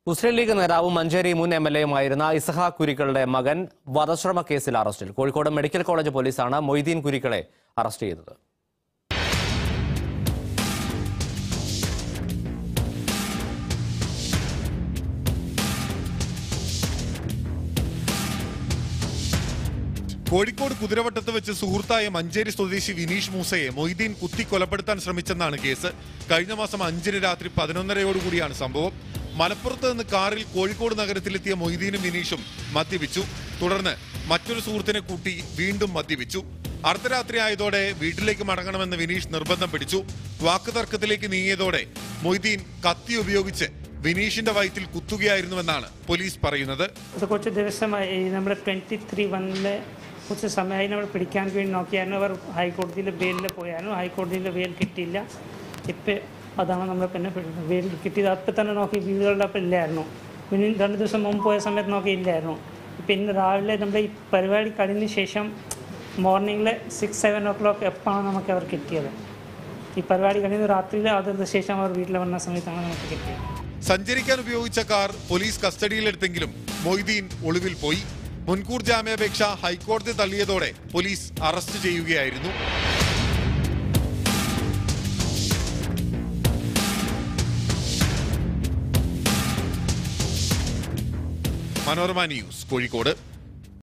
മുസ്ലിം league നേതാവും മഞ്ചേരി മുൻ M L എയുമായിരുന്ന ഇസഹാഖ് കുരിക്കളുടെ മകൻ വധശ്രമ കേസിൽ അറസ്റ്റിൽ കോഴിക്കോട് മെഡിക്കൽ കോളേജ് പോലീസാണ് മൊയ്തീൻ കുരിക്കളെ അറസ്റ്റ് ചെയ്തത് കോഴിക്കോട് കുതിരവട്ടത്ത് വെച്ച് സുഹൃത്തായ മഞ്ചേരി സ്വദേശി വിനീഷ് മൂസയെ മൊയ്തീൻ കുത്തി കൊലപ്പെടുത്താൻ ശ്രമിച്ചെന്നാണ് കേസ് കഴിഞ്ഞ മാസം അഞ്ചിന് രാത്രി പതിനൊന്നരയോടുകൂടിയാണ് സംഭവം മലപ്പുറത്ത് നിന്ന് കാറിൽ കോഴിക്കോട് നഗരത്തിലെത്തിയ മൊയ്തീനും വിനീഷും മദ്യപിച്ചു തുടർന്ന് മറ്റൊരു സുഹൃത്തിനെ കൂട്ടി വീണ്ടും മദ്യപിച്ചു അർദ്ധരാത്രി ആയതോടെ വീട്ടിലേക്ക് മടങ്ങണമെന്ന് വിനീഷ് നിർബന്ധം പിടിച്ചു വാക്കുതർക്കത്തിലേക്ക് നീങ്ങിയതോടെ മൊയ്തീൻ കത്തി ഉപയോഗിച്ച് വിനീഷിന്റെ വയറ്റിൽ കുത്തുകയായിരുന്നുവെന്നാണ് പോലീസ് പറയുന്നത് അത് കുറച്ച് ദിവസമായി നമ്മുടെ ട്വൻറ്റി ത്രീ വണ്ണിലെ കുറച്ച് സമയമായി നമ്മൾ പിടിക്കാൻ വേണ്ടി നോക്കിയായിരുന്നു അവർ ഹൈക്കോടതിയിൽ ബെയിലിൽ പോയായിരുന്നു ഹൈക്കോടതിയിൽ ബെയിൽ കിട്ടിയില്ല ഇപ്പം അതാണ് നമ്മൾ പിന്നെ ബെയിൽ കിട്ടിയത് അപ്പം തന്നെ നോക്കി വീടുകളുടെ അപ്പം ഇല്ലായിരുന്നു പിന്നെ രണ്ട് ദിവസം മുമ്പ് പോയ സമയത്ത് നോക്കി ഇല്ലായിരുന്നു ഇപ്പം ഇന്ന് രാവിലെ നമ്മുടെ ഈ പരിപാടി കഴിഞ്ഞ ശേഷം മോർണിംഗിൽ സിക്സ് സെവൻ ഓ ക്ലോക്ക് എപ്പോഴാണ് നമുക്ക് അവർ കിട്ടിയത് ഈ പരിപാടി കഴിഞ്ഞ് രാത്രിയിൽ അതിന് ശേഷം അവർ വീട്ടിൽ വന്ന സമയത്താണ് നമുക്ക് കിട്ടിയത് സഞ്ചരിക്കാൻ ഉപയോഗിച്ച കാർ പോലീസ് കസ്റ്റഡിയിലെടുത്തെങ്കിലും മൊയ്തീൻ ഒളിവിൽ പോയി മുൻകൂർ ജാമ്യാപേക്ഷ ഹൈക്കോടതി തള്ളിയതോടെ പോലീസ് അറസ്റ്റ് ചെയ്യുകയായിരുന്നു മനോരമ ന്യൂസ് കോഴിക്കോട്